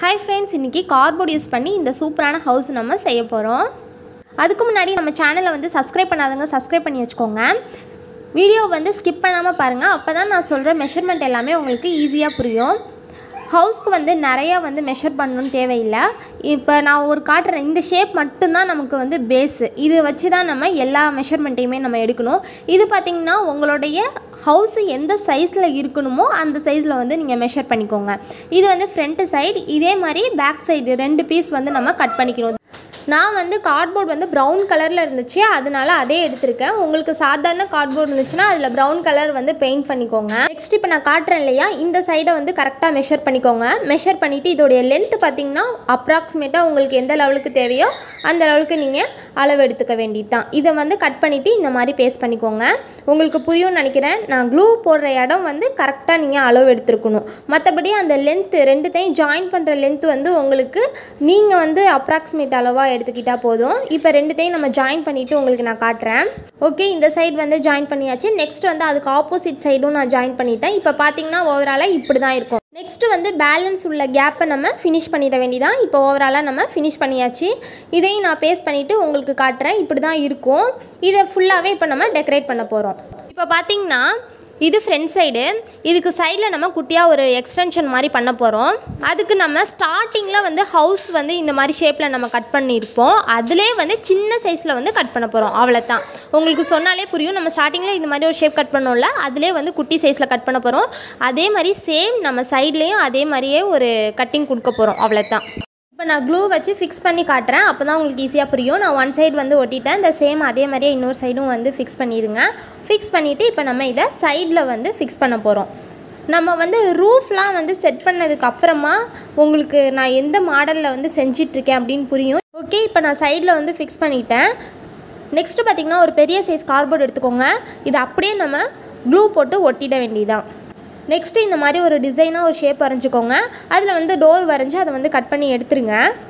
hi friends இன்றைக்கி cardboard use பண்ணி இந்த சூப்பரான ஹவுஸ் நம்ம செய்ய போகிறோம் அதுக்கு முன்னாடி நம்ம சேனலை வந்து சப்ஸ்கிரைப் பண்ணாதவங்க சப்ஸ்கிரைப் பண்ணி வச்சுக்கோங்க வீடியோ வந்து ஸ்கிப் பண்ணாமல் பாருங்கள் அப்போ தான் நான் சொல்கிற மெஷர்மெண்ட் எல்லாமே உங்களுக்கு ஈஸியாக புரியும் ஹவுஸ்க்கு வந்து நிறையா வந்து மெஷர் பண்ணணும்னு தேவையில்லை இப்போ நான் ஒரு காட்டுறேன் இந்த ஷேப் மட்டும்தான் நமக்கு வந்து பேஸு இது வச்சு தான் நம்ம எல்லா மெஷர்மெண்ட்டையுமே நம்ம எடுக்கணும் இது பார்த்திங்கன்னா உங்களுடைய ஹவுஸு எந்த சைஸில் இருக்கணுமோ அந்த சைஸில் வந்து நீங்கள் மெஷர் பண்ணிக்கோங்க இது வந்து ஃப்ரண்ட்டு சைடு இதே மாதிரி பேக் சைடு ரெண்டு பீஸ் வந்து நம்ம கட் பண்ணிக்கணும் நான் வந்து கார்ட்போர்ட் வந்து ப்ரௌன் கலரில் இருந்துச்சு அதனால அதே எடுத்திருக்கேன் உங்களுக்கு சாதாரண கார்ட்போர்ட் இருந்துச்சுன்னா அதில் ப்ரௌன் கலர் வந்து பெயிண்ட் பண்ணிக்கோங்க நெக்ஸ்ட் இப்போ நான் காட்டுறேன் இல்லையா இந்த சைடை வந்து கரெக்டாக மெஷர் பண்ணிக்கோங்க மெஷர் பண்ணிவிட்டு இதோடைய லென்த் பார்த்தீங்கன்னா அப்ராக்சிமேட்டாக உங்களுக்கு எந்த லெவலுக்கு தேவையோ அந்த லெவலுக்கு நீங்கள் அளவு எடுத்துக்க வேண்டியது தான் இதை வந்து கட் பண்ணிவிட்டு இந்த மாதிரி பேஸ்ட் பண்ணிக்கோங்க உங்களுக்கு புரியும்னு நினைக்கிறேன் நான் க்ளூ போடுற இடம் வந்து கரெக்டாக நீங்கள் அளவு எடுத்துருக்கணும் மற்றபடி அந்த லென்த்து ரெண்டுத்தையும் ஜாயின் பண்ணுற லென்த் வந்து உங்களுக்கு நீங்கள் வந்து அப்ராக்சிமேட் அளவாக எடுத்துக்கிட்டால் போதும் இப்போ ரெண்டுத்தையும் நம்ம ஜாயின் பண்ணிவிட்டு உங்களுக்கு நான் காட்டுறேன் ஓகே இந்த சைடு வந்து ஜாயின் பண்ணியாச்சு நெக்ஸ்ட் வந்து அதுக்கு ஆப்போசிட் சைடும் நான் ஜாயின் பண்ணிட்டேன் இப்போ பார்த்தீங்கன்னா ஓவராலாக இப்படி தான் இருக்கும் நெக்ஸ்ட்டு வந்து பேலன்ஸ் உள்ள கேப்பை நம்ம ஃபினிஷ் பண்ணிட வேண்டியதான் இப்போ ஓவராலாக நம்ம ஃபினிஷ் பண்ணியாச்சு இதையும் நான் பேஸ்ட் பண்ணிவிட்டு உங்களுக்கு காட்டுறேன் இப்படி தான் இருக்கும் இதை ஃபுல்லாகவே இப்போ நம்ம டெக்கரேட் பண்ண போகிறோம் இப்போ பார்த்தீங்கன்னா இது ஃப்ரண்ட் சைடு இதுக்கு சைடில் நம்ம குட்டியாக ஒரு எக்ஸ்டென்ஷன் மாதிரி பண்ண போகிறோம் அதுக்கு நம்ம ஸ்டார்டிங்கில் வந்து ஹவுஸ் வந்து இந்த மாதிரி ஷேப்பில் நம்ம கட் பண்ணியிருப்போம் அதிலே வந்து சின்ன சைஸில் வந்து கட் பண்ண போகிறோம் அவ்வளோதான் உங்களுக்கு சொன்னாலே புரியும் நம்ம ஸ்டார்டிங்கில் இந்த மாதிரி ஒரு ஷேப் கட் பண்ணோம்ல அதிலே வந்து குட்டி சைஸில் கட் பண்ண போகிறோம் அதே மாதிரி சேம் நம்ம சைட்லேயும் அதே மாதிரியே ஒரு கட்டிங் கொடுக்க போகிறோம் அவ்வளோதான் இப்போ நான் க்ளூ வச்சு ஃபிக்ஸ் பண்ணி காட்டுறேன் அப்போ தான் உங்களுக்கு ஈஸியாக புரியும் நான் ஒன் சைடு வந்து ஒட்டிட்டேன் இந்த சேம் அதே மாதிரியே இன்னொரு சைடும் வந்து ஃபிக்ஸ் பண்ணிடுங்க ஃபிக்ஸ் பண்ணிவிட்டு இப்போ நம்ம இதை சைடில் வந்து ஃபிக்ஸ் பண்ண போகிறோம் நம்ம வந்து ரூஃப்லாம் வந்து செட் பண்ணதுக்கு அப்புறமா உங்களுக்கு நான் எந்த மாடலில் வந்து செஞ்சிட்ருக்கேன் அப்படின்னு புரியும் ஓகே இப்போ நான் சைடில் வந்து ஃபிக்ஸ் பண்ணிட்டேன் நெக்ஸ்ட்டு பார்த்திங்கன்னா ஒரு பெரிய சைஸ் கார்போர்ட் எடுத்துக்கோங்க இதை அப்படியே நம்ம க்ளூ போட்டு ஒட்டிட வேண்டியதான் நெக்ஸ்ட்டு இந்த மாதிரி ஒரு டிசைனாக ஒரு ஷேப் வரைஞ்சிக்கோங்க அதில் வந்து டோர் வரைஞ்சி அதை வந்து கட் பண்ணி எடுத்துருங்க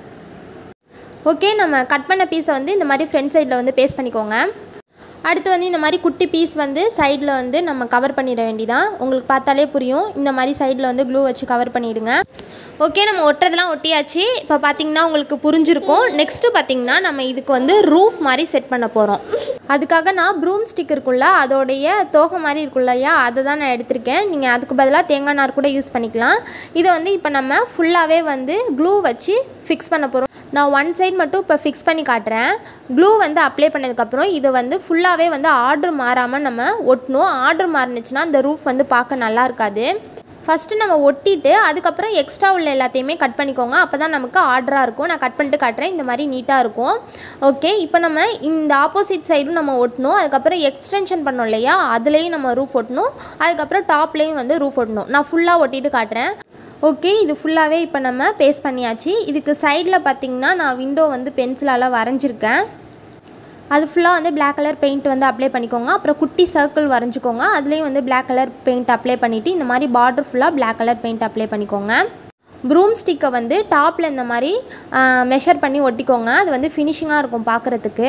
ஓகே நம்ம கட் பண்ண பீஸை வந்து இந்த மாதிரி ஃப்ரண்ட் சைடில் வந்து பேஸ்ட் பண்ணிக்கோங்க அடுத்து வந்து இந்த மாதிரி குட்டி பீஸ் வந்து சைடில் வந்து நம்ம கவர் பண்ணிட வேண்டியதான் உங்களுக்கு பார்த்தாலே புரியும் இந்த மாதிரி சைடில் வந்து க்ளூ வச்சு கவர் பண்ணிவிடுங்க ஓகே நம்ம ஒட்டுறதெல்லாம் ஒட்டியாச்சு இப்போ பார்த்தீங்கன்னா உங்களுக்கு புரிஞ்சிருக்கும் நெக்ஸ்ட்டு பார்த்தீங்கன்னா நம்ம இதுக்கு வந்து ரூஃப் மாதிரி செட் பண்ண போகிறோம் அதுக்காக நான் ப்ரூம் ஸ்டிக் இருக்குல்ல அதோடைய தோகை மாதிரி இருக்குல்லையா அதை தான் நான் எடுத்திருக்கேன் நீங்கள் அதுக்கு பதிலாக தேங்காய் நார் கூட யூஸ் பண்ணிக்கலாம் இதை வந்து இப்போ நம்ம ஃபுல்லாகவே வந்து க்ளூ வச்சு ஃபிக்ஸ் பண்ண போகிறோம் நான் ஒன் சைடு மட்டும் இப்போ ஃபிக்ஸ் பண்ணி காட்டுறேன் க்ளூ வந்து அப்ளை பண்ணதுக்கப்புறம் இதை வந்து ஃபுல்லாகவே வந்து ஆர்டர் மாறாமல் நம்ம ஒட்டணும் ஆர்டர் மாறினுச்சுன்னா அந்த ரூஃப் வந்து பார்க்க நல்லா இருக்காது ஃபஸ்ட்டு நம்ம ஒட்டிட்டு அதுக்கப்புறம் எக்ஸ்ட்ரா உள்ள எல்லாத்தையுமே கட் பண்ணிக்கோங்க அப்போ தான் நமக்கு ஆர்டராக இருக்கும் நான் கட் பண்ணிட்டு காட்டுறேன் இந்த மாதிரி நீட்டாக இருக்கும் ஓகே இப்போ நம்ம இந்த ஆப்போசிட் சைடும் நம்ம ஒட்டணும் அதுக்கப்புறம் எக்ஸ்டென்ஷன் பண்ணோம் இல்லையா அதுலேயும் நம்ம ரூஃப் ஒட்டணும் அதுக்கப்புறம் டாப்லேயும் வந்து ரூஃப் ஒட்டணும் நான் ஃபுல்லாக ஒட்டிட்டு காட்டுறேன் ஓகே இது ஃபுல்லாகவே இப்போ நம்ம பேஸ்ட் பண்ணியாச்சு இதுக்கு சைடில் பார்த்திங்கன்னா நான் விண்டோ வந்து பென்சிலால் வரைஞ்சிருக்கேன் அது ஃபுல்லாக வந்து பிளாக் கலர் பெயிண்ட் வந்து அப்ளை பண்ணிக்கோங்க அப்புறம் குட்டி சர்க்கிள் வரைஞ்சிக்கோங்க அதுலேயும் வந்து பிளாக் கலர் பெயிண்ட் அப்ளை பண்ணிவிட்டு இந்த மாதிரி பார்டர் ஃபுல்லாக பிளாக் கலர் பெயிண்ட் அப்ளை பண்ணிக்கோங்க ப்ரூம் ஸ்டிக்கை வந்து டாப்பில் இந்த மாதிரி மெஷர் பண்ணி ஒட்டிக்கோங்க அது வந்து ஃபினிஷிங்காக இருக்கும் பார்க்குறதுக்கு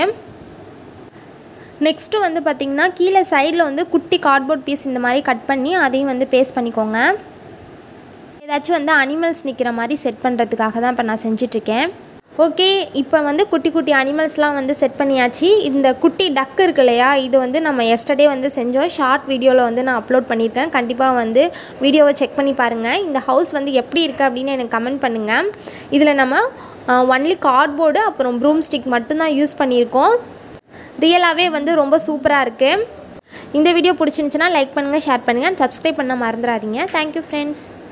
நெக்ஸ்ட்டு வந்து பார்த்திங்கன்னா கீழே சைடில் வந்து குட்டி கார்ட்போர்ட் பீஸ் இந்த மாதிரி கட் பண்ணி அதையும் வந்து பேஸ்ட் பண்ணிக்கோங்க ஏதாச்சும் வந்து அனிமல்ஸ் நிற்கிற மாதிரி செட் பண்ணுறதுக்காக தான் இப்போ நான் செஞ்சிட்ருக்கேன் ஓகே இப்போ வந்து குட்டி குட்டி அனிமல்ஸ்லாம் வந்து செட் பண்ணியாச்சு இந்த குட்டி டக் இருக்கு இல்லையா இது வந்து நம்ம எஸ்டர்டே வந்து செஞ்சோம் ஷார்ட் வீடியோவில் வந்து நான் அப்லோட் பண்ணியிருக்கேன் கண்டிப்பாக வந்து வீடியோவை செக் பண்ணி பாருங்கள் இந்த ஹவுஸ் வந்து எப்படி இருக்குது அப்படின்னு எனக்கு கமெண்ட் பண்ணுங்கள் இதில் நம்ம ஒன்லி கார்ட்போர்டு அப்புறம் ப்ரூம் ஸ்டிக் மட்டும்தான் யூஸ் பண்ணியிருக்கோம் ரியலாகவே வந்து ரொம்ப சூப்பராக இருக்குது இந்த வீடியோ பிடிச்சிருந்துச்சுன்னா லைக் பண்ணுங்கள் ஷேர் பண்ணுங்கள் சப்ஸ்கிரைப் பண்ண மறந்துடாதீங்க தேங்க்யூ ஃப்ரெண்ட்ஸ்